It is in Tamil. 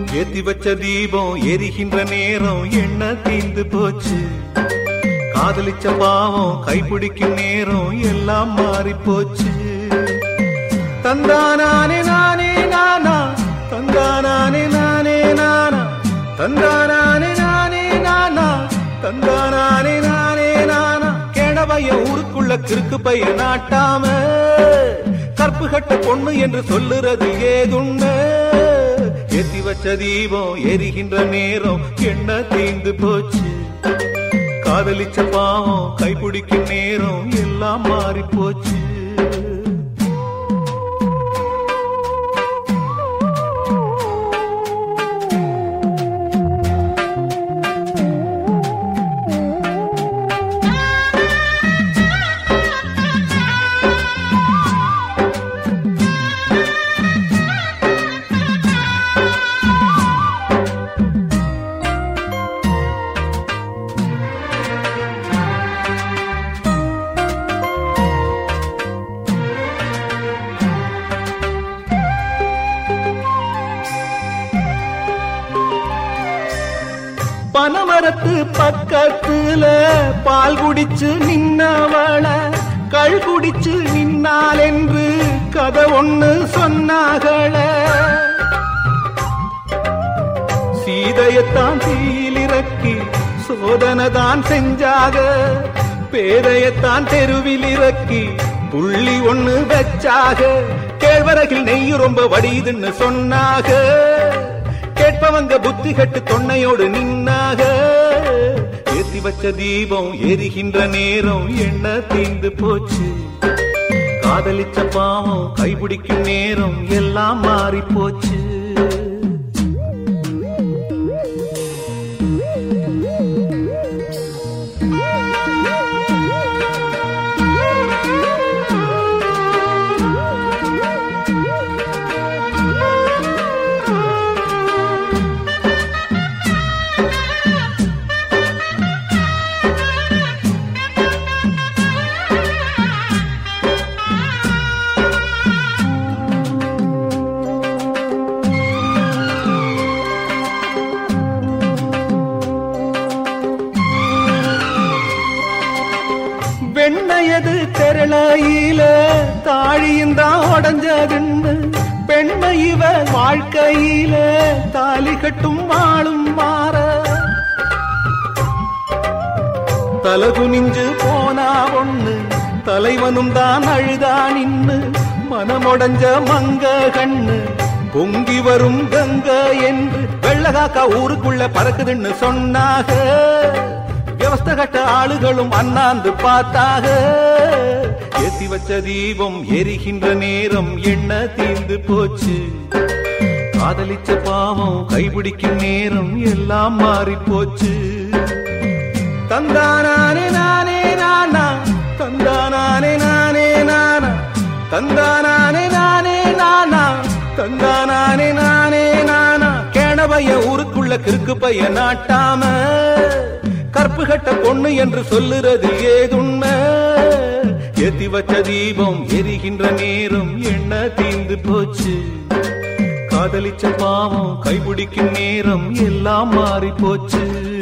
ஏத்தி வச்ச தீபம் எரிகின்ற நேரம் என்ன தீந்து போச்சு காதலிச்ச பாவம் கைப்பிடிக்கும் நேரம் எல்லாம் மாறி போச்சு தந்தானானே நானே நானா தந்தானானே நானே நானா தந்தானானே நானே நானா தந்தானானே நானே நானா கேடவைய ஊருக்குள்ள கிறுக்கு பைய நாட்டாம கற்பு கட்ட பொண்ணு என்று சொல்லுறது ஏதுண்டு ஏத்தி வச்ச தீபம் எரிகின்ற நேரம் என்ன தீந்து போச்சு காதலிச்ச பாவம் கைப்பிடிக்கும் நேரம் எல்லாம் மாறி போச்சு பனமரத்து பக்கத்துல பால் குடிச்சு நின்னவள கள் குடிச்சு நின்னாள் என்று கதை ஒண்ணு சொன்னாகள சீதையத்தான் தீயில் இறக்கி சோதனை தான் செஞ்சாக பேதையத்தான் தெருவில் இறக்கி புள்ளி ஒண்ணு வச்சாக கேழ்வரகில் நெய் ரொம்ப வடியுதுன்னு சொன்னாக கேட்பவங்க புத்தி கட்டு தொன்னையோடு நின்னாக ஏத்தி வச்ச தீபம் எரிகின்ற நேரம் என்ன தீந்து போச்சு காதலிச்ச பாவம் கைபிடிக்கும் நேரம் எல்லாம் மாறி போச்சு வெண்ணையது தெரளாயில தாழியும் தான் உடஞ்சதுன்னு பெண்மை இவ வாழ்க்கையில தாலி கட்டும் வாழும் மாற தலகுனிஞ்சு போனா ஒண்ணு தலைவனும் தான் அழுதா நின்னு மனமுடைஞ்ச மங்க கண்ணு பொங்கி வரும் கங்க என்று வெள்ளகாக்கா ஊருக்குள்ள பறக்குதுன்னு சொன்னாக விவஸ்த கட்ட ஆளுகளும் அண்ணாந்து பார்த்தாக ஏத்தி வச்ச தீபம் எரிகின்ற நேரம் என்ன தீந்து போச்சு காதலிச்ச பாவம் கைபிடிக்கும் நேரம் எல்லாம் மாறி போச்சு தந்தானானே நானே நானா தந்தானானே நானே நானா தந்தானானே நானே நானா தந்தானானே நானே நானா கேணபைய ஊருக்குள்ள கிறுக்கு பைய நாட்டாம கற்பு கட்ட பொண்ணு என்று சொல்லுறது ஏதுண்மை ஏத்தி வச்ச தீபம் எரிகின்ற நேரம் என்ன தீந்து போச்சு காதலிச்ச பாவம் கைபிடிக்கும் நேரம் எல்லாம் மாறி போச்சு